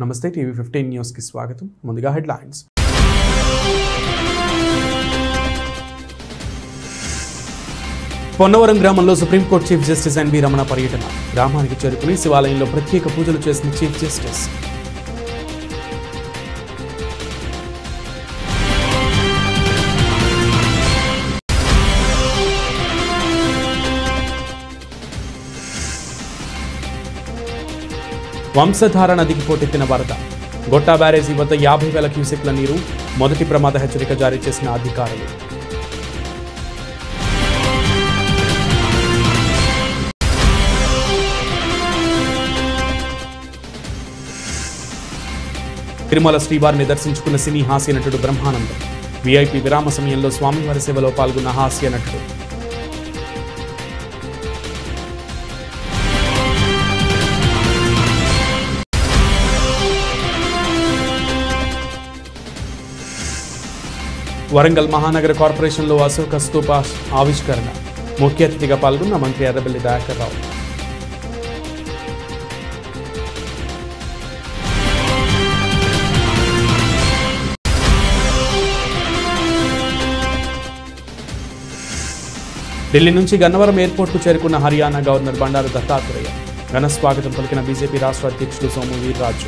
నమస్తే TV fifteen న్యూస్కి స్వాగతం ముందుగా హెడ్లైన్స్ పొన్నవరం గ్రామంలో supreme court chief justice N V Ramana పర్యటన గ్రామానికి చేరుకుని శివాలయంలో ప్రత్యేక పూజలు చేసిన చీఫ్ జస్టిస్ వంశధార నదికి పోటెత్తిన వరద గొట్టా బ్యారేజీ వద్ద యాభై వేల క్యూసెక్ల నీరు మొదటి ప్రమాద హెచ్చరిక జారీ చేసిన అధికారులు తిరుమల శ్రీవారిని దర్శించుకున్న సినీ హాస్య నటుడు బ్రహ్మానందం వీఐపీ విరామ సమయంలో స్వామివారి సేవలో పాల్గొన్న హాస్య నటుడు వరంగల్ మహానగర కార్పొరేషన్లో అశోక స్తూప ఆవిష్కరణ ముఖ్య అతిథిగా పాల్గొన్న మంత్రి ఎర్రబెల్లి దయాకర్ రావు ఢిల్లీ నుంచి గన్నవరం ఎయిర్పోర్ట్కు చేరుకున్న హర్యానా గవర్నర్ బండారు దత్తాత్రేయ ఘన స్వాగతం పలికిన బీజేపీ రాష్ట్ర అధ్యక్షుడు సోము వీర్రాజు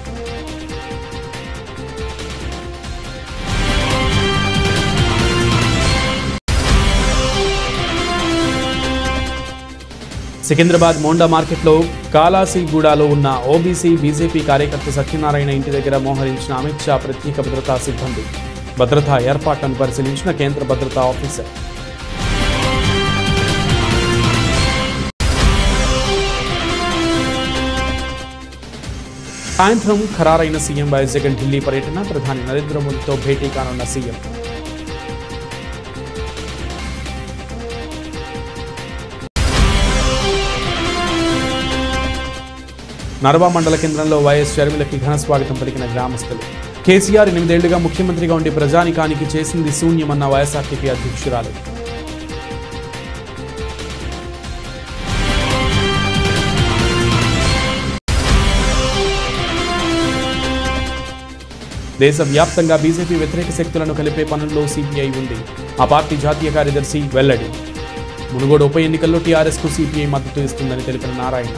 సికింద్రాబాద్ మోండా మార్కెట్లో కాలాసిగూడలో ఉన్న ఓబీసీ బీజేపీ కార్యకర్త సత్యనారాయణ ఇంటి దగ్గర మోహరించిన అమిత్ షా ప్రత్యేక భద్రతా సిబ్బంది భద్రతా ఏర్పాట్లను పరిశీలించిన కేంద్ర భద్రతా ఆఫీసర్ సాయంత్రం ఖరారైన సీఎం వైఎస్ జగన్ ఢిల్లీ పర్యటన ప్రధాని నరేంద్ర మోదీతో భేటీ కానున్న సీఎం నరవా మండల కేంద్రంలో వైఎస్ షర్మిలకి ఘన స్వాగతం పలికిన గ్రామస్తులు కేసీఆర్ ఎనిమిదేళ్లుగా ముఖ్యమంత్రిగా ఉండి ప్రజానికానికి చేసింది శూన్యమన్న వైఎస్ఆర్టీపీ అధ్యక్షురాలు దేశవ్యాప్తంగా బీజేపీ వ్యతిరేక శక్తులను కలిపే పనుల్లో సిపిఐ ఉంది ఆ పార్టీ జాతీయ కార్యదర్శి వెల్లడి మునుగోడు ఉప ఎన్నికల్లో టీఆర్ఎస్కు సిపిఐ మద్దతు ఇస్తుందని తెలిపిన నారాయణ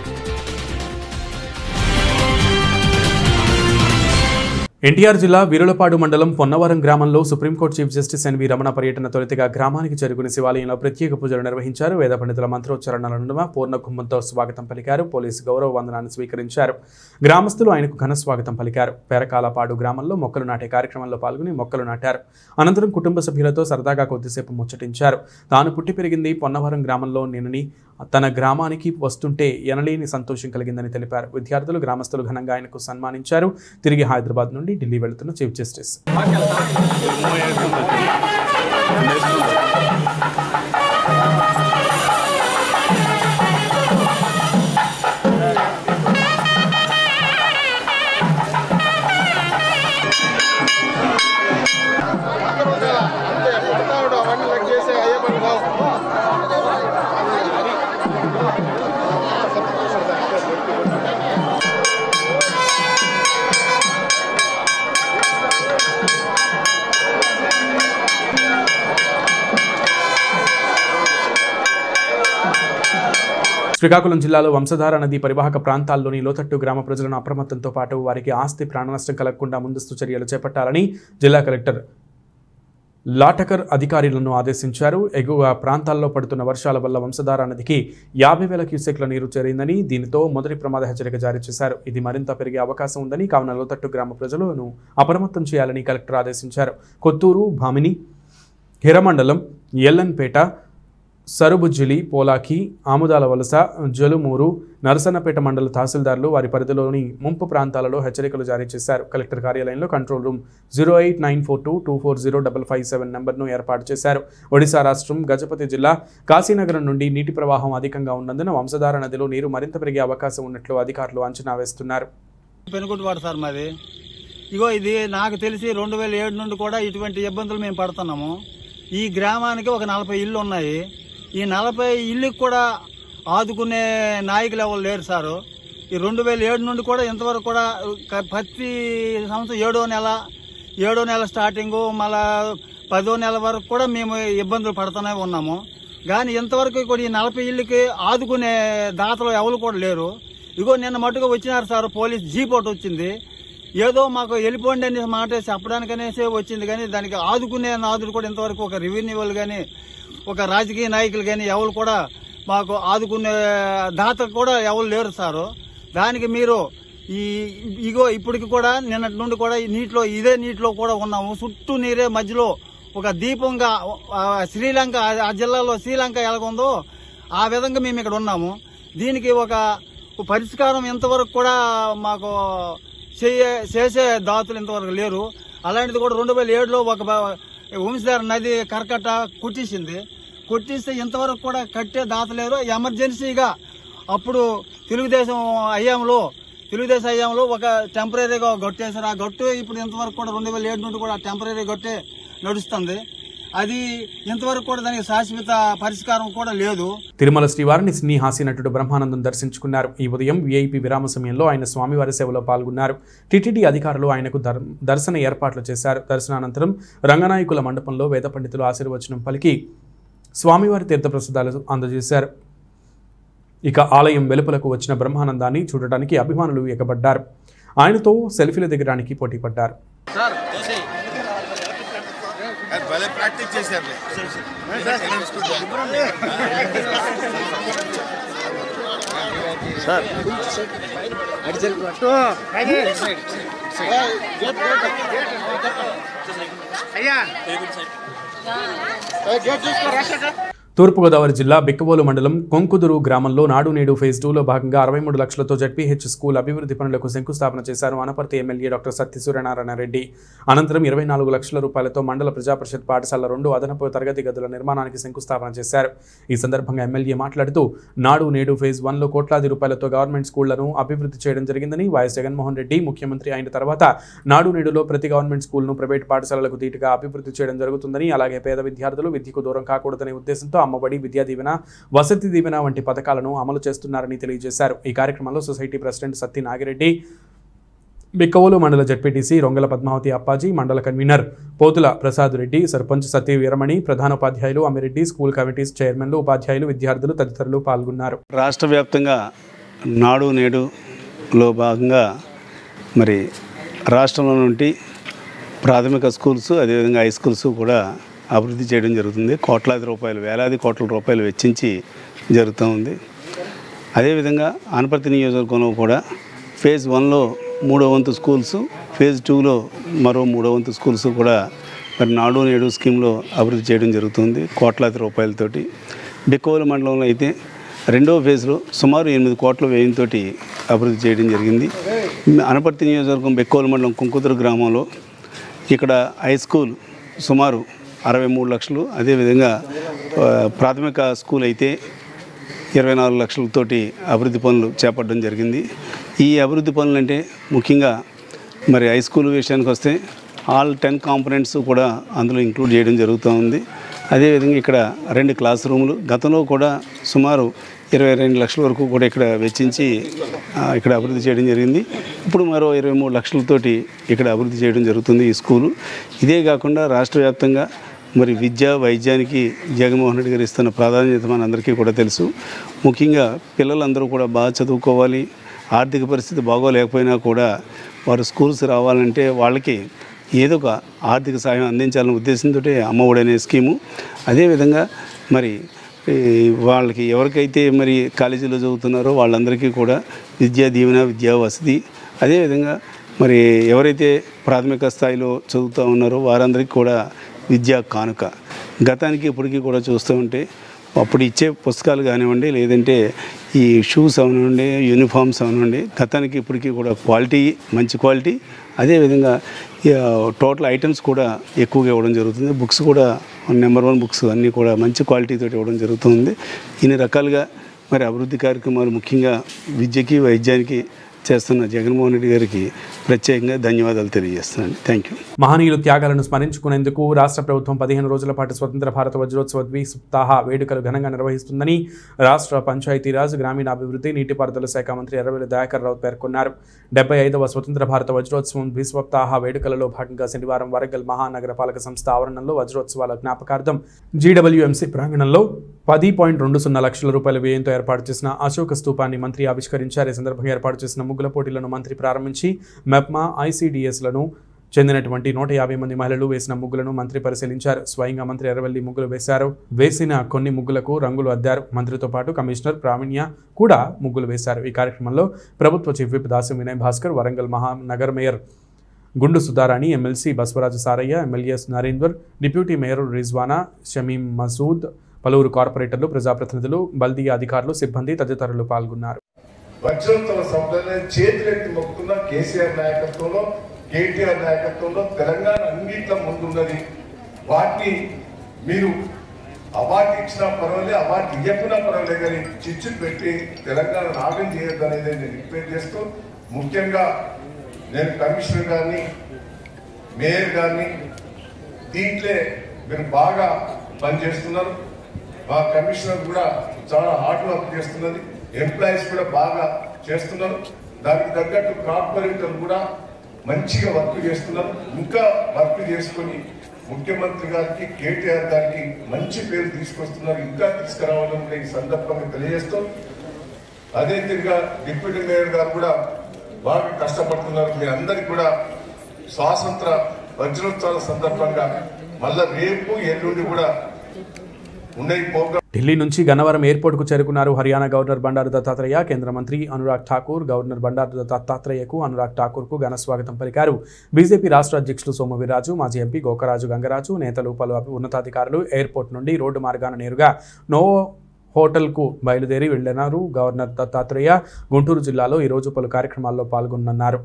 ఎన్టీఆర్ జిల్లా వీరులపాడు మండలం పొన్నవరం గ్రామంలో supreme court chief justice N V Ramana పర్యటన తొలితగా గ్రామానికి చేరుకుని శివాలయంలో ప్రత్యేక పూజలు నిర్వహించారు వేద పండితుల మంత్రోచ్చరణల నడుమ పూర్ణ కుంభంతో స్వాగతం పలికారు పోలీసు గౌరవ వందనాన్ని స్వీకరించారు గ్రామస్తులు ఆయనకు ఘన స్వాగతం పలికారు పేరకాలపాడు గ్రామంలో మొక్కలు నాటే కార్యక్రమంలో పాల్గొని మొక్కలు నాటారు అనంతరం కుటుంబ సభ్యులతో సరదాగా కొద్దిసేపు ముచ్చటించారు తాను పుట్టి పెరిగింది పొన్నవరం గ్రామంలో నేనని తన గ్రామానికి వస్తుంటే ఎనలేని సంతోషం కలిగిందని తెలిపారు విద్యార్థులు గ్రామస్తులు ఘనంగా ఆయనకు సన్మానించారు తిరిగి హైదరాబాద్ నుండి ఢిల్లీ వెళుతున్న చీఫ్ జస్టిస్ పడతాడు అవన్నీ లెక్క చేసి అయ్యే పని కావు శ్రీకాకుళం జిల్లాలో వంశధార నది పరివాహక ప్రాంతాల్లోని లోతట్టు గ్రామ ప్రజలను అప్రమత్తంతో పాటు వారికి ఆస్తి ప్రాణనష్టం కలగకుండా ముందస్తు చర్యలు చేపట్టాలని జిల్లా కలెక్టర్ లాటకర్ అధికారులను ఆదేశించారు ఎగువ ప్రాంతాల్లో పడుతున్న వర్షాల వల్ల వంశధార నదికి యాభై వేల క్యూసెక్ల నీరు చేరిందని దీనితో మొదటి ప్రమాద హెచ్చరిక జారీ చేశారు ఇది మరింత పెరిగే అవకాశం ఉందని కావున లోతట్టు గ్రామ ప్రజలను అప్రమత్తం చేయాలని కలెక్టర్ ఆదేశించారు కొత్తూరు భామిని హిరమండలం ఎల్లన్పేట సరుబుజ్జిలి పోలాకి ఆముదాల వలస జలుమూరు నరసన్నపేట మండల తహసీల్దార్లు వారి పరిధిలోని ముంపు ప్రాంతాలలో హెచ్చరికలు జారీ చేశారు కలెక్టర్ కార్యాలయంలో control room zero eight nine four two two four zero double five seven నెంబర్ను ఏర్పాటు చేశారు ఒడిశా రాష్ట్రం గజపతి జిల్లా కాశీనగరం నుండి నీటి ప్రవాహం అధికంగా ఉన్నందున వంశధార నదిలో నీరు మరింత పెరిగే అవకాశం ఉన్నట్లు అధికారులు అంచనా వేస్తున్నారు పెనుగుంటవాడు సార్ మాది ఇగో ఇది నాకు తెలిసి రెండు వేల ఏడు నుండి కూడా ఇటువంటి ఇబ్బందులు మేము పడుతున్నాము ఈ గ్రామానికి ఒక నలభై ఇళ్ళు ఉన్నాయి ఈ నలభై ఇళ్ళకి కూడా ఆదుకునే నాయకులు ఎవరు లేరు సారు ఈ రెండు వేల ఏడు నుండి కూడా ఇంతవరకు కూడా క- ప్రతి సంవత్సరం ఏడో నెల ఏడో నెల స్టార్టింగ్ మళ్ళా పదో నెల వరకు కూడా మేము ఇబ్బందులు పడుతూనే ఉన్నాము కానీ ఇంతవరకు కూడా ఈ నలభై ఇళ్ళకి ఆదుకునే దాతలు ఎవరు కూడా లేరు ఇగో నిన్న మట్టుగా వచ్చినారు సార్ పోలీస్ జీప్ ఒకటి వచ్చింది ఏదో మాకు వెళ్ళిపోండి అనే మాట చెప్పడానికనేసే వచ్చింది కానీ దానికి ఆదుకునే నాదుడు కూడా ఇంతవరకు ఒక రెవెన్యూ వాళ్ళు కానీ ఒక రాజకీయ నాయకులు కానీ ఎవరు కూడా మాకు ఆదుకునే దాత కూడా ఎవరు లేరు సారు దానికి మీరు ఈ ఇగో ఇప్పటికి కూడా నిన్నటి నుండి కూడా ఈ నీటిలో ఇదే నీటిలో కూడా ఉన్నాము చుట్టూ నీరే మధ్యలో ఒక దీపంగా ఆ, శ్రీలంక ఆ- ఆ జిల్లాలో శ్రీలంక ఎలాగుందో ఆ విధంగా మేము ఇక్కడ ఉన్నాము దీనికి ఒక ఒక పరిష్కారం ఇంతవరకు కూడా మాకు చేయ చేసే దాతులు ఇంతవరకు లేరు అలాంటిది కూడా రెండు వేల ఏడులో ఒక బ- వంశధార నది కరకట్ట కుట్టించింది కొట్టిస్తే ఇంతవరకు కూడా కట్టే దాత లేరు ఎమర్జెన్సీగా అప్పుడు తెలుగుదేశం అయ్యాంలో తెలుగుదేశం అయ్యాంలో ఒక టెంపరీగా గట్టేశారు ఆ గట్టు ఇప్పుడు ఇంతవరకు కూడా రెండు వేల ఏడు నుండి కూడా టెంపరీ గట్టే నడుస్తుంది అది ఇంతవరకు కూడా దానికి శాశ్వత పరిష్కారం కూడా లేదు తిరుమల శ్రీవారిని సినీ హాస్య నటుడు బ్రహ్మానందం దర్శించుకున్నారు ఈ ఉదయం వీఐపీ విరామ సమయంలో ఆయన స్వామివారి సేవలో పాల్గొన్నారు టీటీడీ అధికారులు ఆయనకు దర్- దర్శన ఏర్పాట్లు చేశారు దర్శనానంతరం రంగనాయకుల మండపంలో వేద పండితులు ఆశీర్వచనం పలికి స్వామివారి తీర్థప్రసాదాలు అందజేశారు ఇక ఆలయం వెలుపలకు వచ్చిన బ్రహ్మానందాన్ని చూడటానికి అభిమానులు ఎగబడ్డారు ఆయనతో సెల్ఫీలు దిగడానికి పోటీ పడ్డారు అది భలే ప్రాక్టీస్ చేశారు గేట్ చూసుకో రాశాక తూర్పుగోదావరి జిల్లా బిక్కబోలు మండలం కొంకుదురు గ్రామంలో నాడు నేడు ఫేజ్ టూలో భాగంగా అరవై మూడు లక్షలతో జడ్పీహెచ్ స్కూల్ అభివృద్ధి పనులకు శంకుస్థాపన చేశారు అనపర్తి ఎమ్మెల్యే డాక్టర్ సత్య సూర్యనారాయణ రెడ్డి అనంతరం ఇరవై నాలుగు లక్షల రూపాయలతో మండల ప్రజాపరిషత్ పాఠశాల రెండు అదనపు తరగతి గదుల నిర్మాణానికి శంకుస్థాపన చేశారు ఈ సందర్భంగా ఎమ్మెల్యే మాట్లాడుతూ నాడు నేడు ఫేజ్ వన్లో కోట్లాది రూపాయలతో గవర్నమెంట్ స్కూళ్లను అభివృద్ధి చేయడం జరిగిందని వైఎస్ జగన్మోహన్ రెడ్డి ముఖ్యమంత్రి అయిన తర్వాత నాడు నేడులో ప్రతి గవర్నమెంట్ స్కూల్ను ప్రైవేట్ పాఠశాలలకు ధీటుగా అభివృద్ధి చేయడం జరుగుతుందని అలాగే పేద విద్యార్థులు విద్యకు దూరం కాకూడదనే ఉద్దేశంతో అమ్మబడి విద్యా దీవెన వసతి దీవెన వంటి పథకాలను అమలు చేస్తున్నారని తెలియజేశారు ఈ కార్యక్రమంలో సొసైటీ ప్రెసిడెంట్ సత్తి నాగిరెడ్డి బిక్కవోలు మండల జడ్పీటీసీ రొంగల పద్మావతి అప్పాజీ మండల కన్వీనర్ పోతుల ప్రసాద్ రెడ్డి సర్పంచ్ సత్య వీరమణి ప్రధానోపాధ్యాయులు అమిరెడ్డి స్కూల్ కమిటీస్ చైర్మన్లు ఉపాధ్యాయులు విద్యార్థులు తదితరులు పాల్గొన్నారు రాష్ట్ర వ్యాప్తంగా నాడు నేడులో భాగంగా మరి రాష్ట్రంలో నుండి ప్రాథమిక స్కూల్స్ అదేవిధంగా హై స్కూల్స్ కూడా అభివృద్ధి చేయడం జరుగుతుంది కోట్లాది రూపాయలు వేలాది కోట్ల రూపాయలు వెచ్చించి జరుగుతూ ఉంది అదేవిధంగా ఆనపర్తి నియోజకవర్గంలో కూడా ఫేజ్ వన్లో మూడో వంతు స్కూల్స్ ఫేజ్ టూలో మరో మూడో వంతు స్కూల్స్ కూడా మరి నాడు నేడు స్కీమ్లో అభివృద్ధి చేయడం జరుగుతుంది కోట్లాది రూపాయలతోటి బిక్కోల మండలంలో అయితే రెండవ ఫేజ్లో సుమారు ఎనిమిది కోట్ల వ్యయంతో అభివృద్ధి చేయడం జరిగింది అనపర్తి నియోజకవర్గం బెక్కోల మండలం కుంకుదురు గ్రామంలో ఇక్కడ హై స్కూల్ సుమారు అరవై మూడు లక్షలు అదేవిధంగా ఆ, ప్రాథమిక స్కూల్ అయితే ఇరవై నాలుగు లక్షలతోటి అభివృద్ధి పనులు చేపట్టడం జరిగింది ఈ అభివృద్ధి పనులు అంటే ముఖ్యంగా మరి హై స్కూల్ విషయానికి వస్తే ఆల్ టెన్ కాంపనెంట్స్ కూడా అందులో ఇంక్లూడ్ చేయడం జరుగుతూ ఉంది అదేవిధంగా ఇక్కడ రెండు క్లాస్ రూములు గతంలో కూడా సుమారు ఇరవై రెండు లక్షల వరకు కూడా ఇక్కడ వెచ్చించి ఆ, ఇక్కడ అభివృద్ధి చేయడం జరిగింది ఇప్పుడు మరో ఇరవై మూడు లక్షలతోటి ఇక్కడ అభివృద్ధి చేయడం జరుగుతుంది ఈ స్కూలు ఇదే కాకుండా రాష్ట్ర వ్యాప్తంగా మరి విద్య వైద్యానికి జగన్మోహన్ రెడ్డి గారు ఇస్తున్న ప్రాధాన్యత మన అందరికీ కూడా తెలుసు ముఖ్యంగా పిల్లలందరూ కూడా బాగా చదువుకోవాలి ఆర్థిక పరిస్థితి బాగోలేకపోయినా కూడా వారు స్కూల్స్ రావాలంటే వాళ్ళకి ఏదో ఒక ఆర్థిక సాయం అందించాలనే ఉద్దేశంతో అమ్మఒడి అనే స్కీము అదేవిధంగా మరి ఈ వాళ్ళకి ఎవరికైతే మరి కాలేజీలో చదువుతున్నారో వాళ్ళందరికీ కూడా విద్యా దీవెన విద్యా వసతి అదేవిధంగా మరి ఎవరైతే ప్రాథమిక స్థాయిలో చదువుతూ ఉన్నారో వారందరికీ కూడా విద్యా కానుక గతానికి ఇప్పటికీ కూడా చూస్తూ ఉంటే అప్పుడు ఇచ్చే పుస్తకాలు కానివ్వండి లేదంటే ఈ షూస్ అవనివ్వండి యూనిఫామ్స్ అవనివ్వండి గతానికి ఇప్పటికీ కూడా క్వాలిటీ మంచి క్వాలిటీ అదేవిధంగా ఈ, టోటల్ ఐటమ్స్ కూడా ఎక్కువగా ఇవ్వడం జరుగుతుంది బుక్స్ కూడా నెంబర్ వన్ బుక్స్ అన్నీ కూడా మంచి క్వాలిటీతో ఇవ్వడం జరుగుతుంది ఇన్ని రకాలుగా మరి అభివృద్ధి కార్యక్రమాలు ముఖ్యంగా విద్యకి వైద్యానికి చేస్తున్న జగన్మోహన్ రెడ్డి గారికి ప్రత్యేకంగా ధన్యవాదాలు తెలియజేస్తున్నాను థ్యాంక్ యూ మహనీయుల త్యాగాలను స్మరించుకునేందుకు రాష్ట్ర ప్రభుత్వం పదిహేను రోజుల పాటు స్వతంత్ర భారత వజ్రోత్సవ ద్విసప్తాహ వేడుకలు ఘనంగా నిర్వహిస్తుందని రాష్ట్ర పంచాయతీరాజ్ గ్రామీణాభివృద్ధి నీటిపారుదల శాఖ మంత్రి ఎర్రవెల్లి దయాకర్ రావు పేర్కొన్నారు డెబ్బై ఐదవ స్వతంత్ర భారత వజ్రోత్సవం ద్విసప్తాహ వేడుకలలో భాగంగా శనివారం వరంగల్ మహానగర పాలక సంస్థ ఆవరణలో వజ్రోత్సవాల జ్ఞాపకార్థం జీడబ్ల్యూఎంసీ ప్రాంగణంలో పది పాయింట్ రెండు సున్నా లక్షల రూపాయల వ్యయంతో ఏర్పాటు చేసిన అశోక స్తూపాన్ని మంత్రి ఆవిష్కరించారు ఈ సందర్భంగా ఏర్పాటు చేసిన ముగ్గుల పోటీలను మంత్రి ప్రారంభించి మెప్మా ఐసీడీఎస్లను చెందినటువంటి నూట యాభై మంది మహిళలు వేసిన ముగ్గులను మంత్రి పరిశీలించారు స్వయంగా మంత్రి ఎర్రవల్లి ముగ్గులు వేశారు వేసిన కొన్ని ముగ్గులకు రంగులు అద్దారు మంత్రితో పాటు కమిషనర్ ప్రావీణ్య కూడా ముగ్గులు వేశారు ఈ కార్యక్రమంలో ప్రభుత్వ చీఫ్ విప్ దాసి వినయ్ భాస్కర్ వరంగల్ మహానగర్ mayor Gundu Sudharani MLC Baswaraju Saraiah MLAs Narender deputy mayor Rizwana Shamim Masood పలువురు కార్పొరేటర్లు ప్రజాప్రతినిధులు బల్దియా అధికారులు సిబ్బంది తదితరులు పాల్గొన్నారు వజ్రోత్సవ సంస్థనే చేతులెత్తి మొక్కుతున్న కేసీఆర్ నాయకత్వంలో కేటీఆర్ నాయకత్వంలో తెలంగాణ అన్నింటిలో ముందున్నది వాటిని మీరు అవార్డు ఇచ్చినా పర్వాలేదు అవార్డు ఇవ్వకున్నా పర్వాలేదు కానీ చిచ్చు పెట్టి తెలంగాణ నాగం చేయొద్దు అనేది నేను రిక్వెస్ట్ చేస్తూ ముఖ్యంగా నేను కమిషనర్ గారిని మేయర్ గారిని దీంట్లో మీరు బాగా పనిచేస్తున్నారు మా కమిషనర్ కూడా చాలా హార్డ్ వర్క్ చేస్తున్నది ఎంప్లాయీస్ కూడా బాగా చేస్తున్నారు దానికి తగ్గట్టు కార్పొరేటర్లు కూడా మంచిగా వర్క్ చేస్తున్నారు ఇంకా వర్క్ చేసుకొని ముఖ్యమంత్రి గారికి కేటీఆర్ గారికి మంచి పేరు తీసుకొస్తున్నారు ఇంకా తీసుకురావాలని కూడా ఈ సందర్భంగా తెలియజేస్తూ అదే తిరిగా డిప్యూటీ మేయర్ గారు కూడా బాగా కష్టపడుతున్నారు మీ అందరికి కూడా స్వాతంత్ర వజ్రోత్సవాల సందర్భంగా మళ్ళా రేపు ఎల్లుండి కూడా ఉన్నాయి ప్రోగ్రాం ఢిల్లీ నుంచి గన్నవరం ఎయిర్పోర్ట్కు చేరుకున్నారు హర్యానా గవర్నర్ బండారు దత్తాత్రేయ కేంద్ర మంత్రి అనురాగ్ ఠాకూర్ గవర్నర్ బండారు దత్తాత్రేయకు అనురాగ్ ఠాకూర్కు ఘన స్వాగతం పలికారు బీజేపీ రాష్ట్ర అధ్యక్షులు సోము వీర్రాజు మాజీ ఎంపీ గోకరాజు గంగరాజు నేతలు పలు ఉన్నతాధికారులు ఎయిర్పోర్ట్ నుండి రోడ్డు మార్గాన నేరుగా నోవో హోటల్కు బయలుదేరి వెళ్లినారు గవర్నర్ దత్తాత్రేయ గుంటూరు జిల్లాలో ఈరోజు పలు కార్యక్రమాల్లో పాల్గొన్నారు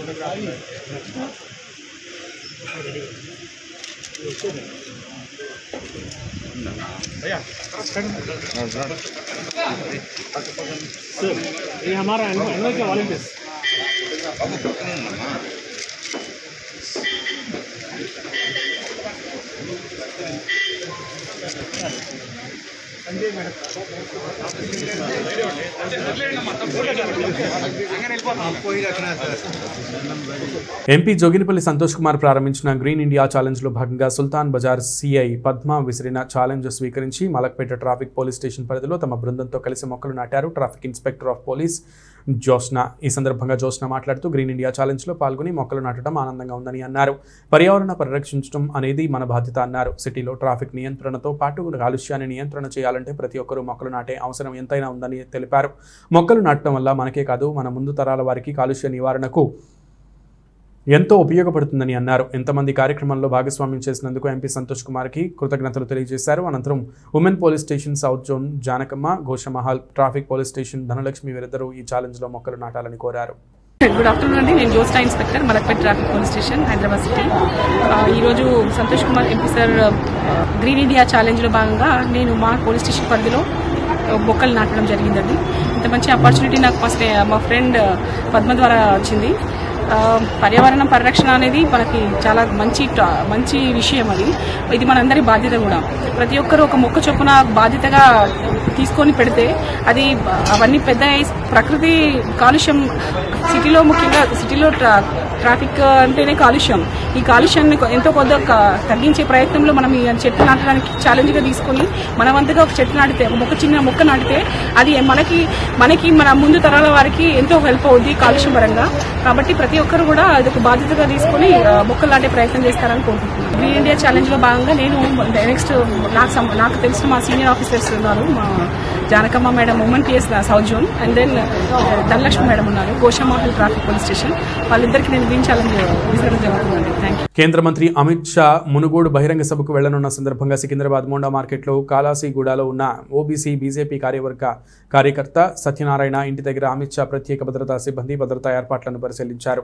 ఎంపీ జోగినిపల్లి సంతోష్ కుమార్ ప్రారంభించిన గ్రీన్ ఇండియా ఛాలెంజ్లో భాగంగా సుల్తాన్ బజార్ సిఐ పద్మ విసిరిన ఛాలెంజ్ స్వీకరించి మలక్పేట ట్రాఫిక్ పోలీస్ స్టేషన్ పరిధిలో తమ బృందంతో కలిసి మొక్కలు నాటారు traffic inspector of police Jyotsna ఈ సందర్భంగా జోస్నా మాట్లాడుతూ గ్రీన్ ఇండియా ఛాలెంజ్లో పాల్గొని మొక్కలు నాటడం ఆనందంగా ఉందని అన్నారు పర్యావరణ పరిరక్షించడం అనేది మన బాధ్యత అన్నారు సిటీలో ట్రాఫిక్ నియంత్రణతో పాటు కాలుష్యాన్ని నియంత్రణ చేయాలంటే ప్రతి ఒక్కరూ మొక్కలు నాటే అవసరం ఎంతైనా ఉందని తెలిపారు మొక్కలు నాటడం వల్ల మనకే కాదు మన ముందు తరాల వారికి కాలుష్య నివారణకు ఎంతో ఉపయోగపడుతుందని అన్నారు ఎంతమంది కార్యక్రమంలో భాగస్వామ్యం చేసినందుకు ఎంపీ సంతోష్ కుమార్కి కృతజ్ఞతలు తెలియజేశారు అనంతరం women police station south zone Janakamma Goshamahal traffic police station Dhanalakshmi వీరిద్దరూ ఈ ఛాలెంజ్లో మొక్కలు నాటాలని కోరారు గుడ్ ఆఫ్టర్నూన్ అండి నేను Jyotsna inspector Malakpet traffic police station Hyderabad city ఆ, ఈరోజు సంతోష్ కుమార్ ఎంపీ సార్ ఆ, గ్రీన్ ఇండియా ఛాలెంజ్లో భాగంగా నేను మా పోలీస్ స్టేషన్ పరిధిలో ఆ, మొక్కలు నాటడం జరిగిందండి ఇంత మంచి ఆపర్చునిటీ నాకు ఫస్ట్ మా ఫ్రెండ్ పద్మ ద్వారా వచ్చింది ఆ, పర్యావరణ పరిరక్షణ అనేది మనకి చాలా మంచి ట- మంచి విషయం అది ఇది మనందరి బాధ్యత కూడా ప్రతి ఒక్కరూ ఒక మొక్క చొప్పున బాధ్యతగా తీసుకొని పెడితే అది అవన్నీ పెద్ద అయి ప్రకృతి కాలుష్యం సిటీలో ముఖ్యంగా సిటీలో ట్రా ట్రాఫిక్ అంటేనే కాలుష్యం ఈ కాలుష్యాన్ని కొ- ఎంతో కొద్దిగా క- తగ్గించే ప్రయత్నంలో మనం ఈ చెట్లు నాటడానికి ఛాలెంజ్గా తీసుకొని మన వంతుగా ఒక చెట్టు నాటితే ఒక మొక్క చిన్న మొక్క నాటితే అది మనకి మనకి మన ముందు తరాల వారికి ఎంతో హెల్ప్ అవుద్ది కాలుష్యం పరంగా కాబట్టి ప్రతి ఒక్కరు కూడా అది ఒక బాధ్యతగా తీసుకొని ఆ, మొక్కలు నాటే ప్రయత్నం చేస్తారని కోరుకుంటున్నాను గ్రీన్ ఇండియా ఛాలెంజ్ లో భాగంగా నేను నెక్స్ట్ నాకు సం- నాకు తెలిసిన మా సీనియర్ ఆఫీసర్స్ ఉన్నారు మా Janakamma madam women PS south zone and then Dhanalakshmi madam ఉన్నారు గోషామహల్ ట్రాఫిక్ పోలీస్ స్టేషన్ వాళ్ళిద్దరికి నేను గ్రీన్ ఛాలెంజ్ విసరడం జరుగుతుందండి థ్యాంక్ యూ కేంద్ర మంత్రి అమిత్ షా మునుగోడు బహిరంగ సభకు వెళ్లనున్న సందర్భంగా సికింద్రాబాద్ మోండా మార్కెట్లో కాలాసీగూడలో ఉన్న ఓబీసీ బీజేపీ కార్యవర్గ కార్యకర్త సత్యనారాయణ ఇంటి దగ్గర అమిత్ షా ప్రత్యేక భద్రతా సిబ్బంది భద్రతా ఏర్పాట్లను పరిశీలించారు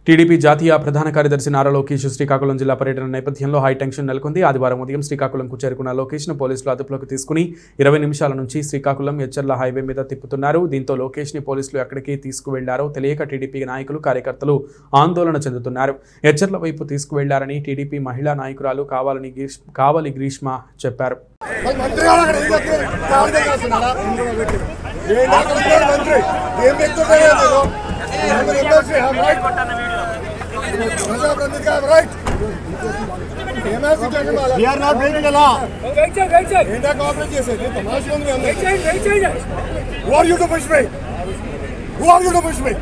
టీడీపీ జాతీయ ప్రధాన కార్యదర్శి నారా లోకేష్ శ్రీకాకుళం జిల్లా పర్యటన నేపథ్యంలో హై టెన్షన్ నెలకొంది ఆదివారం ఉదయం శ్రీకాకుళంకు చేరుకున్న లోకేష్ను పోలీసులు అదుపులోకి తీసుకుని ఇరవై నిమిషాల నుంచి శ్రీకాకుళం ఎచ్చర్ల హైవే మీద తిప్పుతున్నారు దీంతో లోకేష్ని పోలీసులు ఎక్కడికి తీసుకువెళ్లారో తెలియక టీడీపీ నాయకులు కార్యకర్తలు ఆందోళన చెందుతున్నారు ఎచ్చర్ల వైపు తీసుకువెళ్లారని టీడీపీ మహిళా నాయకురాలు కావాలని గ్రీష్ కావలి గ్రీష్మ చెప్పారు మంత్రి గారు అక్కడ ఏం చెప్తున్నారు? కావాలి దగ్గర వస్తున్నారా? ఏం డాక్టర్ మంత్రి ఏం చెప్తున్నారు మీరు? అందరూ ఎమ్మెల్సీ have right. ప్రజాప్రతినిధి have right. ఎమ్మెల్సీ చేయండి వాళ్ళ. We are not breaking the law. ఏంటా కోఆపరేట్ చేసేది తమాషా ఉంది మీ అందరికీ. Who are you to push me? Who are you to push me?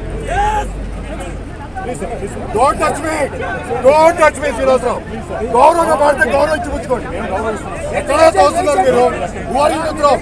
Don't touch me. Don't touch me, Srinivasarao. గౌరవంగా పడితే గౌరవం ఇచ్చి పుచ్చుకోండి ఎక్కడ తోస్తున్నారు మీరు Who are you to throw?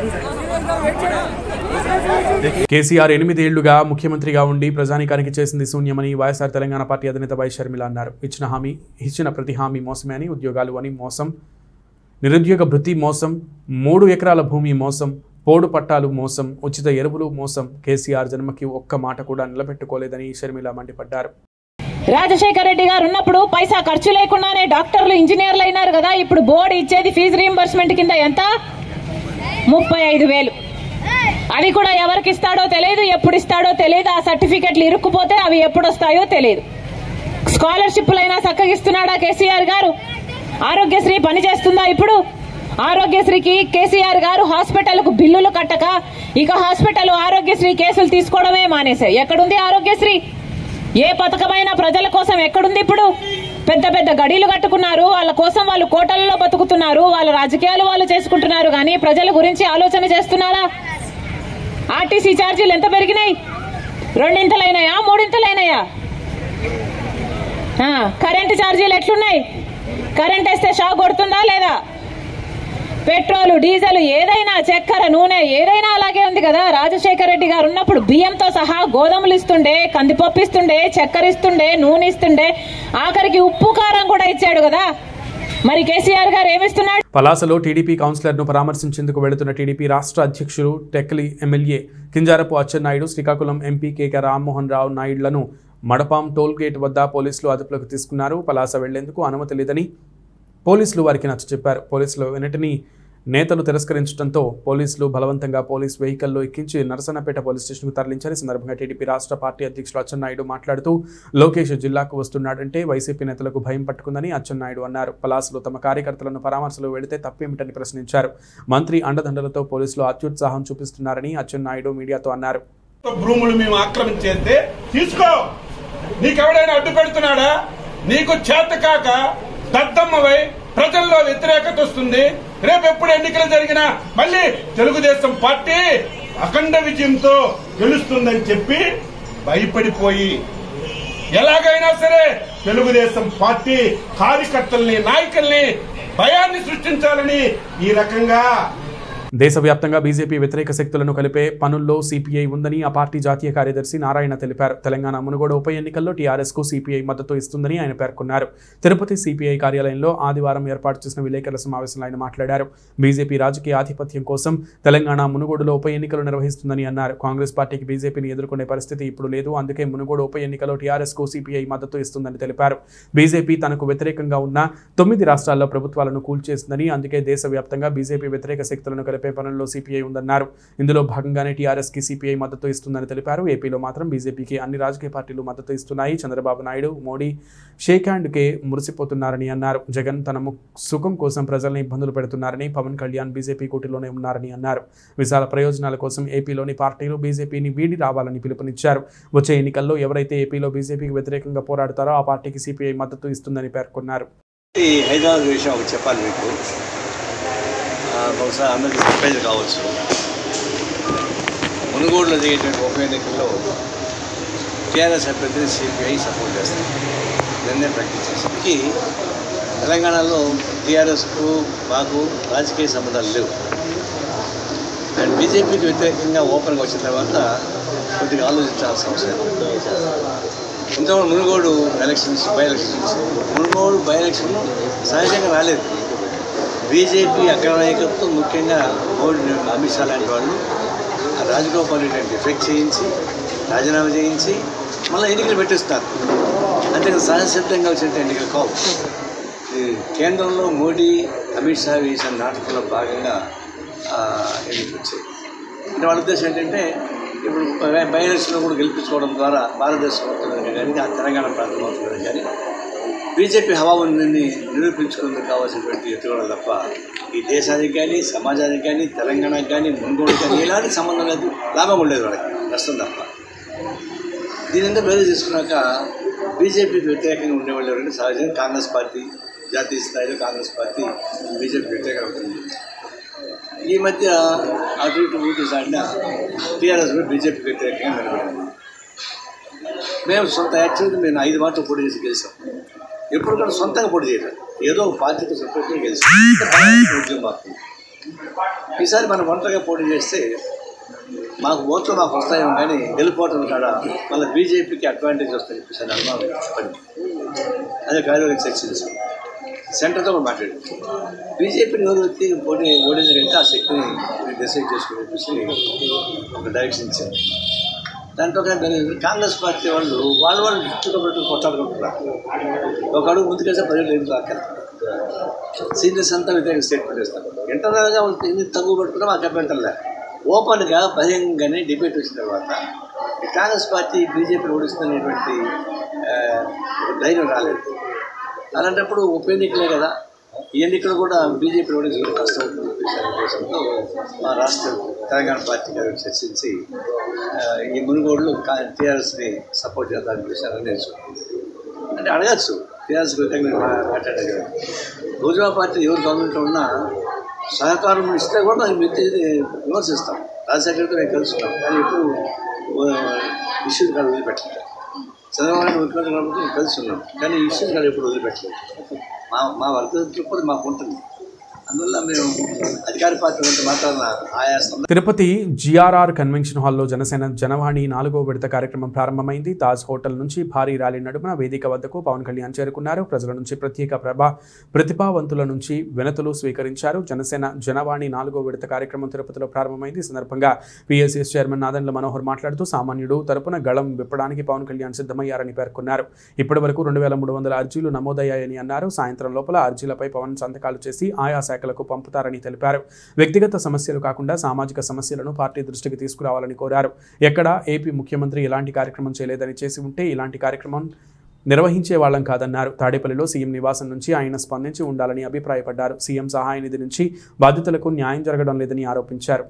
KCR ఎనిమిది ఏళ్లుగా ముఖ్యమంత్రిగా ఉండి ప్రజానికానికి చేసింది శూన్యమని వైఎస్ఆర్ తెలంగాణ పార్టీ అధినేత వై షర్మిల అన్నారు ఇచ్చిన హామీ ఇచ్చిన ప్రతి హామీ మోసమే అని ఉద్యోగాలు అని మోసం నిరుద్యోగ భృతి మోసం మూడు ఎకరాల భూమి మోసం పోడు పట్టాలు మోసం ఉచిత ఎరువులు మోసం కేసీఆర్ జన్మకి ఒక్క మాట కూడా నిలబెట్టుకోలేదని షర్మిల మండిపడ్డారు రాజశేఖర రెడ్డి గారు ఉన్నప్పుడు పైసా ఖర్చు లేకుండానే డాక్టర్లు ఇంజనీర్లు అయినారు కదా ఇప్పుడు బోర్డు ఇచ్చేది ఫీజు రీంబర్స్మెంట్ కింద ఎంత ముప్పై ఐదు వేలు అవి కూడా ఎవరికి ఇస్తాడో తెలియదు ఎప్పుడు ఇస్తాడో తెలియదు ఆ సర్టిఫికెట్లు ఇరుక్కుపోతే అవి ఎప్పుడు వస్తాయో తెలియదు స్కాలర్షిప్లైనా చక్కగిస్తున్నాడా కేసీఆర్ గారు ఆరోగ్యశ్రీ పనిచేస్తుందా ఇప్పుడు ఆరోగ్యశ్రీకి కేసీఆర్ గారు హాస్పిటల్కు బిల్లులు కట్టక ఇక హాస్పిటల్ ఆరోగ్యశ్రీ కేసులు తీసుకోవడమే మానేశాయి ఎక్కడుంది ఆరోగ్యశ్రీ ఏ పథకమైనా ప్రజల కోసం ఎక్కడుంది ఇప్పుడు పెద్ద పెద్ద గడీలు కట్టుకున్నారు వాళ్ళ కోసం వాళ్ళు కోటలలో బతుకుతున్నారు వాళ్ళ రాజకీయాలు వాళ్ళు చేసుకుంటున్నారు కానీ ప్రజల గురించి ఆలోచన చేస్తున్నారా ఆర్టీసీ ఛార్జీలు ఎంత పెరిగినాయి రెండింతలైనాయా మూడింతలైనాయా ఆ, కరెంటు ఛార్జీలు ఎట్లున్నాయి కరెంట్ వేస్తే షాక్ కొడుతుందా లేదా పెట్రోల్ డీజిల్ ఏదైనా చక్కెర నూనె ఏదైనా అలాగే ఉంది కదా రాజశేఖర రెడ్డి గారు ఉన్నప్పుడు బియ్యంతో సహా గోధుమలు ఇస్తుండే కందిపప్పు ఇస్తుండే చక్కెర ఇస్తుండే నూనె ఇస్తుండే ఆఖరికి ఉప్పు కారం కూడా ఇచ్చాడు కదా మరి కేసీఆర్ గారు ఏమిస్తున్నాడు పలాసలో టీడీపీ కౌన్సిలర్ను పరామర్శించేందుకు వెళుతున్న టీడీపీ రాష్ట్ర అధ్యక్షుడు Tekkali MLA Kinjarapu Atchannaidu Srikakulam MP K K Rammohan Rao నాయుడులను మడపాం టోల్ గేట్ వద్ద పోలీసులు అదుపులోకి తీసుకున్నారు పలాస వెళ్లేందుకు అనుమతి లేదని పోలీసులు వారికి నచ్చచెప్పారు పోలీసులు వెనటిని నేతలు తిరస్కరించడంతో పోలీసులు బలవంతంగా పోలీస్ వెహికల్లో ఎక్కించి నరసన్నపేట పోలీస్ స్టేషన్కు తరలించారు ఈ సందర్భంగా టీడీపీ రాష్ట్ర పార్టీ అధ్యక్షుడు అచ్చెన్నాయుడు మాట్లాడుతూ లోకేష్ జిల్లాకు వస్తున్నాడంటే వైసీపీ నేతలకు భయం పట్టుకుందని అచ్చెన్నాయుడు అన్నారు పలాసలో తమ కార్యకర్తలను పరామర్శలు వెళితే తప్పేమిటని ప్రశ్నించారు మంత్రి అండదండలతో పోలీసులు అత్యుత్సాహం చూపిస్తున్నారని అచ్చెన్నాయుడు మీడియాతో అన్నారు భూములు మేము ఆక్రమించేస్తే తీసుకో నీకెవడైనా అడ్డు పెడుతున్నాడా నీకు చేత కాక దద్దమ్మవై ప్రజల్లో వ్యతిరేకత వస్తుంది రేపు ఎప్పుడు ఎన్నికలు జరిగినా మళ్ళీ తెలుగుదేశం పార్టీ అఖండ విజయంతో గెలుస్తుందని చెప్పి భయపడిపోయి ఎలాగైనా సరే తెలుగుదేశం పార్టీ కార్యకర్తల్ని నాయకుల్ని భయాన్ని సృష్టించాలని ఈ రకంగా దేశవ్యాప్తంగా బీజేపీ వ్యతిరేక శక్తులను కలిపే పనుల్లో సిపిఐ ఉందని ఆ పార్టీ జాతీయ కార్యదర్శి నారాయణ తెలిపారు తెలంగాణ మునుగోడు ఉప ఎన్నికల్లో టీఆర్ఎస్కు సిపిఐ మద్దతు ఇస్తుందని ఆయన పేర్కొన్నారు తిరుపతి సిపిఐ కార్యాలయంలో ఆదివారం ఏర్పాటు చేసిన విలేకరుల సమావేశంలో ఆయన మాట్లాడారు బీజేపీ రాజకీయ ఆధిపత్యం కోసం తెలంగాణ మునుగోడులో ఉప ఎన్నికలు నిర్వహిస్తుందని అన్నారు కాంగ్రెస్ పార్టీకి బీజేపీని ఎదుర్కొనే పరిస్థితి ఇప్పుడు లేదు అందుకే మునుగోడు ఉప ఎన్నికలో టీఆర్ఎస్కు సిపిఐ మద్దతు ఇస్తుందని తెలిపారు బీజేపీ తనకు వ్యతిరేకంగా ఉన్న తొమ్మిది రాష్ట్రాల్లో ప్రభుత్వాలను కూల్చేసిందని అందుకే దేశవ్యాప్తంగా బీజేపీ వ్యతిరేక శక్తులను కలిపే పనుల్లో సిపిఐ ఉందన్నారు ఇందులో భాగంగానే టీఆర్ఎస్కి సిపిఐ మద్దతు ఇస్తుందని తెలిపారు ఏపీలో మాత్రం బీజేపీకి అన్ని రాజకీయ పార్టీలు మద్దతు ఇస్తున్నాయి చంద్రబాబు నాయుడు మోడీ షేక్ హ్యాండ్కే మురిసిపోతున్నారని అన్నారు జగన్ తన ము- సుఖం కోసం ప్రజల్ని ఇబ్బందులు పెడుతున్నారని పవన్ కళ్యాణ్ బీజేపీ కూటిలోనే ఉన్నారని అన్నారు విశాల ప్రయోజనాల కోసం ఏపీలోని పార్టీలు బీజేపీని వీడి రావాలని పిలుపునిచ్చారు వచ్చే ఎన్నికల్లో ఎవరైతే ఏపీలో బీజేపీకి వ్యతిరేకంగా పోరాడతారో ఆ పార్టీకి సిపిఐ మద్దతు ఇస్తుందని పేర్కొన్నారు ఈ హైదరాబాద్ విషయం ఒకటి చెప్పాలి మీకు ఆ, బహుశా అందరికీ సర్ప్రైజ్ కావచ్చు మునుగోడులో జరిగేటువంటి ఉప ఎన్నికల్లో టీఆర్ఎస్ అభ్యర్థిని సిపిఐ సపోర్ట్ చేస్తారు నిన్నే ప్రకటించేసరికి తెలంగాణలో టీఆర్ఎస్కు మాకు రాజకీయ సంబంధాలు లేవు అండ్ బీజేపీకి వ్యతిరేకంగా ఓపెన్గా వచ్చిన తర్వాత కొద్దిగా ఆలోచించాల్సిన అవసరం ఉంది. ఇంతకుముందు Munugode elections by elections Munugode by election సహజంగా రాలేదు బీజేపీ అగ్ర నాయకత్వం ముఖ్యంగా మోడీ అమిత్ షా లాంటి వాళ్ళు ఆ రాజగోపాల్ రెడ్డిని డిఫెక్ట్ చేయించి రాజీనామా చేయించి మళ్ళీ ఎన్నికలు పెట్టిస్తారు అంతేకాదు సహజసిద్ధంగా వచ్చిన ఎన్నికలు కావు ఈ కేంద్రంలో మోడీ అమిత్ షా వేసిన నాటకంలో భాగంగా ఆ, ఎన్నికలు వచ్చాయి అంటే వాళ్ళ ఉద్దేశం ఏంటంటే ఇప్పుడు బై- బై ఎలక్షన్లో కూడా గెలిపించుకోవడం ద్వారా భారతదేశం అవుతుందని కానీ ఆ తెలంగాణ ప్రాంతం అవుతుందని కానీ బీజేపీ హవా ఉందని నిరూపించుకుందుకు కావాల్సినటువంటి ఎత్తుగడలు తప్ప ఈ దేశానికి కానీ సమాజానికి కానీ తెలంగాణకి కానీ మున్గోడు కానీ ఎలాంటి సంబంధం లేదు లాభం ఉండేది వాళ్ళకి నష్టం తప్ప దీని అంతా వేరే చేసుకున్నాక బీజేపీకి వ్యతిరేకంగా ఉండేవాళ్ళు ఎవరంటే సహజంగా కాంగ్రెస్ పార్టీ జాతీయ స్థాయిలో కాంగ్రెస్ పార్టీ బీజేపీ వ్యతిరేకంగా ఉంటుంది ఈ మధ్య అటు ఇటు ఊటి సాడిన టీఆర్ఎస్ కూడా బీజేపీకి వ్యతిరేకంగా నిలబడింది మేము సొంత యాక్చువల్గా మేము ఐదు మాటలు పోటీ చేసి గెలిచాం ఎప్పుడు కూడా సొంతంగా పోటీ చేయలేదు ఏదో ఒక పార్టీతో సపరేట్గా గెలిచాం ఉద్యమం మాకు ఈసారి మనం ఒంటరిగా పోటీ చేస్తే మాకు ఓట్లు మాకు వస్తాయేమో కానీ గెలిపోవటం కాడ మళ్ళీ బీజేపీకి అడ్వాంటేజ్ వస్తాయని చెప్పేసి అని అనుమానం పడింది అదే కార్యవర్గ చర్చించాం సెంటర్తో కూడా మాట్లాడి బీజేపీని ఎవరు వ్యక్తి పోటీ ఓడించడానికి ఆ శక్తిని మీరు డిసైడ్ చేసుకుని చెప్పేసి ఒక డైరెక్షన్ ఇచ్చారు దాంట్లో కానీ కాంగ్రెస్ పార్టీ వాళ్ళు వాళ్ళు వాళ్ళు చుట్టూ పెట్టి కొట్టాడుకుంటున్నారు ఒక అడుగు ముందుకేస్తే ప్రజలు ఏం రాక సీనియర్స్ అంతా వ్యతిరేక స్టేట్మెంట్ ఇస్తారు ఇంటర్నల్గా వాళ్ళు ఎన్ని తక్కువ పెట్టుకున్నా మాకు అభ్యంతరంలే ఓపెన్గా బహిరంగంగానే డిబేట్ వచ్చిన తర్వాత ఈ కాంగ్రెస్ పార్టీ బీజేపీ ఓడిస్తున్నటువంటి ఆ, ఒక ధైర్యం రాలేదు అలాంటప్పుడు ఉప ఎన్నికలే కదా ఈ ఎన్నికలు కూడా బీజేపీ ఓడించడం కష్టం అవుతుంది చెప్పేసి అనే ఉద్దేశంతో మా రాష్ట్ర తెలంగాణ పార్టీ గారు చర్చించి ఆ, ఈ మునుగోడులో టీఆర్ఎస్ని సపోర్ట్ చేద్దామని చెప్పేసి నిర్ణయించుకుంది అంటే అడగచ్చు టీఆర్ఎస్ వ్యతిరేకంగా మాట్లాడారు కదా భోజన పార్టీ ఎవరు గవర్నమెంట్లో ఉన్నా సహకారం ఇస్తే కూడా మనం మెత్తి విమర్శిస్తాం రాజశేఖర్తో మేము కలుసుకున్నాం కానీ ఎప్పుడు ఇష్యూస్ కాదు వదిలిపెట్టలేదు చంద్రబాబు నాయుడు ముఖ్యమంత్రి కాబట్టి మేము కలిసి ఉన్నాం కానీ ఇష్యూస్ కాదు ఎప్పుడు వదిలిపెట్టలేదు మా మా వర్గ దృక్పథం మాకు ఉంటుంది అందువల్ల మేము అధికార పార్టీ ఉంటే మాత్రాన ఆయా సందర్భ తిరుపతి జిఆర్ఆర్ కన్వెన్షన్ హాల్లో జనసేన జనవాణి నాలుగో విడత కార్యక్రమం ప్రారంభమైంది తాజ్ హోటల్ నుంచి భారీ ర్యాలీ నడుమున వేదిక వద్దకు పవన్ కళ్యాణ్ చేరుకున్నారు ప్రజల నుంచి ప్రత్యేక ప్రభా ప్రతిభావంతుల నుంచి వినతులు స్వీకరించారు జనసేన జనవాణి నాలుగో విడత కార్యక్రమం తిరుపతిలో ప్రారంభమైంది ఈ సందర్భంగా పిఎస్ఎస్ చైర్మన్ నాదెండ్ల మనోహర్ మాట్లాడుతూ సామాన్యుడు తరపున గళం విప్పడానికి పవన్ కళ్యాణ్ సిద్ధమయ్యారని పేర్కొన్నారు ఇప్పటి వరకు రెండు వేల మూడు వందల అర్జీలు నమోదయ్యాయని అన్నారు సాయంత్రం లోపల అర్జీలపై పవన్ సంతకాలు చేసి ఆయా శాఖలకు పంపుతారని తెలిపారు వ్యక్తిగత సమస్యలు కాకుండా సామాజిక సమస్యలను పార్టీ దృష్టికి తీసుకురావాలని కోరారు ఎక్కడ ఏపీ ముఖ్యమంత్రి ఎలాంటి కార్యక్రమం చేయలేదని చేసి ఉంటే ఇలాంటి కార్యక్రమం నిర్వహించే వాళ్ళం కాదన్నారు తాడేపల్లిలో సీఎం నివాసం నుంచి ఆయన స్పందించి ఉండాలని అభిప్రాయపడ్డారు సీఎం సహాయ నిధి నుంచి బాధితులకు న్యాయం జరగడం లేదని ఆరోపించారు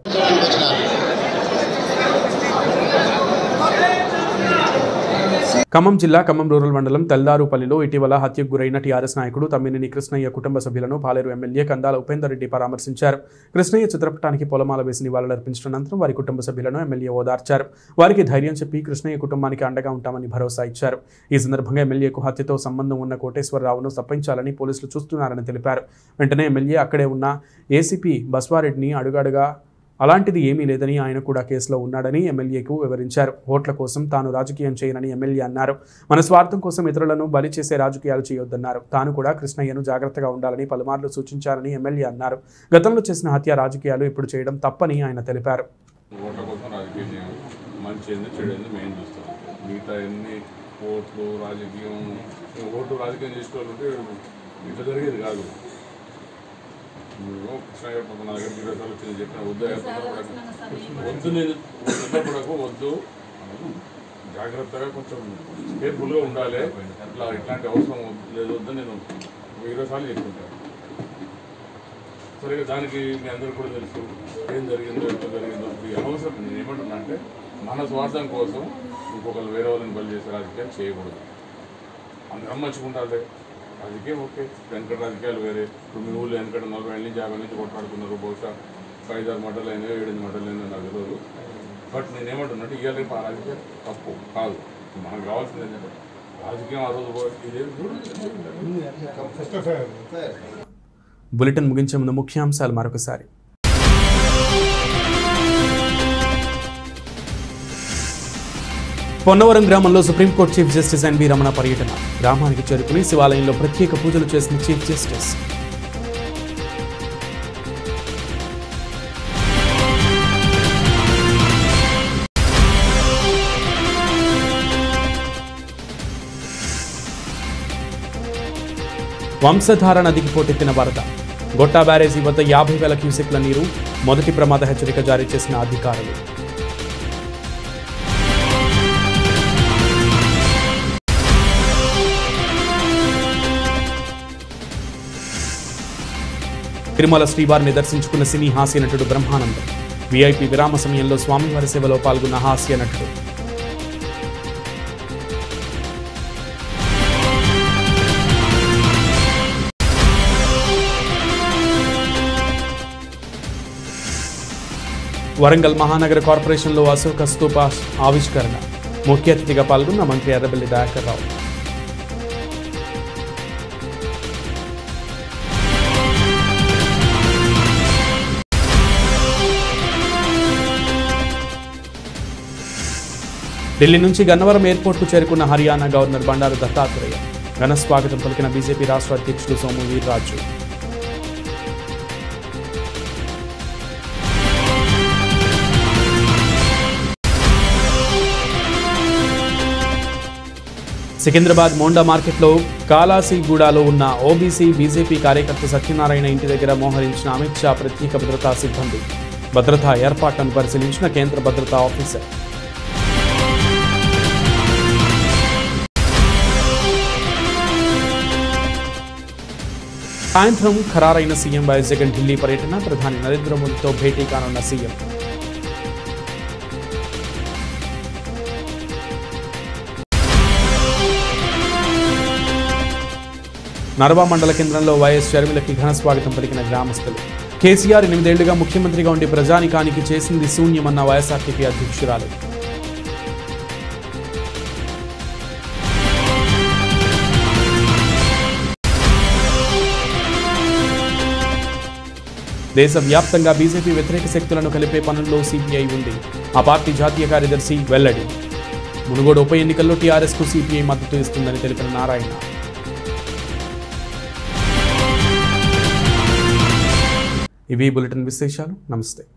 ఖమ్మం జిల్లా ఖమ్మం రూరల్ మండలం తెల్దారుపల్లిలో ఇటీవల హత్యకు గురైన టీఆర్ఎస్ నాయకుడు తమ్మినేని కృష్ణయ్య కుటుంబ సభ్యులను పాలేరు ఎమ్మెల్యే కందాల ఉపేందర్ రెడ్డి పరామర్శించారు కృష్ణయ్య చిత్రపటానికి పొలమాల వేసి నివాళులర్పించిన అనంతరం వారి కుటుంబ సభ్యులను ఎమ్మెల్యే ఓదార్చారు వారికి ధైర్యం చెప్పి కృష్ణయ్య కుటుంబానికి అండగా ఉంటామని భరోసా ఇచ్చారు ఈ సందర్భంగా ఎమ్మెల్యేకు హత్యతో సంబంధం ఉన్న కోటేశ్వరరావును తప్పించాలని పోలీసులు చూస్తున్నారని తెలిపారు వెంటనే ఎమ్మెల్యే అక్కడే ఉన్న ఏసీపీ బస్వారెడ్డిని అడుగడుగా అలాంటిది ఏమీ లేదని ఆయన కూడా కేసులో ఉన్నాడని ఎమ్మెల్యేకు వివరించారు ఓట్ల కోసం తాను రాజకీయం చేయనని ఎమ్మెల్యే అన్నారు మన స్వార్థం కోసం ఇతరులను బలి చేసే రాజకీయాలు చేయొద్దన్నారు తాను కూడా కృష్ణయ్యను జాగ్రత్తగా ఉండాలని పలుమార్లు సూచించారని ఎమ్మెల్యే అన్నారు గతంలో చేసిన హత్య రాజకీయాలు ఇప్పుడు చేయడం తప్పని ఆయన తెలిపారు ఓట్ల కోసం రాజకీయం చేయం మంచి ఏంది చెడు ఏంది మేము చూస్తాం మిగతా ఎన్ని ఓట్లు రాజకీయం ఓట్లు రాజకీయం చేసుకోవాలంటే ఇట్లా జరిగేది కాదు నువ్వు కృష్ణ గారు పాపం నా దగ్గరికి ఇరవై సార్లు వచ్చింది చెప్పిన వద్దు వద్దు నేను నిలబడకు వద్దు జాగ్రత్తగా కొంచెం కేర్ఫుల్గా ఉండాలి ఇట్లా ఇట్లాంటి అవసరం వద్దు- లేదు వద్దు నేను ఇరవై సార్లు చెప్పుకుంటాను సరిగా దానికి మీ అందరూ కూడా తెలుసు ఏం జరిగిందో ఎట్లా జరిగిందో ఇది అనవసరం నేను ఏమంటున్నా అంటే మన స్వార్థం కోసం ఇంకొకరు వేరే వాళ్ళని బలి చేసే రాజకీయాలు చేయకూడదు అందరం మంచుకుంటారులే రాజకీయం ఓకే వెనకటి రాజకీయాలు వేరే ఇప్పుడు మీ ఊళ్ళో వెనకట నలభై ఏళ్ళ నుంచి యాభై నుంచి కొట్లాడుకున్నారు బహుశా ఒక ఐదు ఆరు మటలు అయినాయో ఏడెనిమిది మటలు అయినా నాకు తెలియదు బట్ నేను ఏమంటున్నా అంటే ఇవాళ రేపు ఆ రాజకీయం తప్పు కాదు మనకు కావాల్సింది ఏంటంటే రాజకీయం ఆ రోజు పో- ఇదేం బులెటిన్ ముగించే ముందు ముఖ్యాంశాలు మరొకసారి పొన్నవరం గ్రామంలో supreme court chief justice N V Ramana పర్యటన గ్రామానికి చేరుకుని శివాలయంలో ప్రత్యేక పూజలు చేసిన చీఫ్ జస్టిస్ వంశధార నదికి పోటెత్తిన వరద గొట్టా బ్యారేజీ వద్ద యాభై వేల క్యూసెక్ల నీరు మొదటి ప్రమాద హెచ్చరిక జారీ చేసిన అధికారులు తిరుమల శ్రీవారిని దర్శించుకున్న సినీ హాస్య నటుడు బ్రహ్మానందం వీఐపీ విరామ సమయంలో స్వామివారి సేవలో పాల్గొన్న హాస్య నటుడు వరంగల్ మహానగర కార్పొరేషన్లో అశోక స్తూప ఆవిష్కరణ ముఖ్య అతిథిగా పాల్గొన్న మంత్రి ఎర్రబెల్లి దయాకర్ రావు ఢిల్లీ నుంచి గన్నవరం ఎయిర్పోర్ట్కు చేరుకున్న హర్యానా గవర్నర్ బండారు దత్తాత్రేయ ఘన స్వాగతం పలికిన బీజేపీ రాష్ట్ర అధ్యక్షుడు సోము వీర్రాజు సికింద్రాబాద్ మోండా మార్కెట్లో కాలాసిగూడలో ఉన్న ఓబీసీ బీజేపీ కార్యకర్త సత్యనారాయణ ఇంటి దగ్గర మోహరించిన అమిత్ షా ప్రత్యేక భద్రతా సిబ్బంది భద్రతా ఏర్పాట్లను పరిశీలించిన కేంద్ర భద్రతా ఆఫీసర్ సాయంత్రం ఖరారైన సీఎం వైఎస్ జగన్ ఢిల్లీ పర్యటన ప్రధాని నరేంద్ర మోదీతో భేటీ కానున్న సీఎం నరవా మండల కేంద్రంలో వైఎస్ షర్మిలకి ఘన స్వాగతం పలికిన గ్రామస్తులు కేసీఆర్ ఎనిమిదేళ్లుగా ముఖ్యమంత్రిగా ఉండి ప్రజానికానికి చేసింది శూన్యమన్న వైఎస్ఆర్టీపీ అధ్యక్షురాలు దేశవ్యాప్తంగా బీజేపీ వ్యతిరేక శక్తులను కలిపే పనుల్లో సిపిఐ ఉంది ఆ పార్టీ జాతీయ కార్యదర్శి వెల్లడి మునుగోడు ఉప ఎన్నికల్లో టీఆర్ఎస్కు సిపిఐ మద్దతు ఇస్తుందని తెలిపిన నారాయణ ఇవి బులెటిన్ విశేషాలు నమస్తే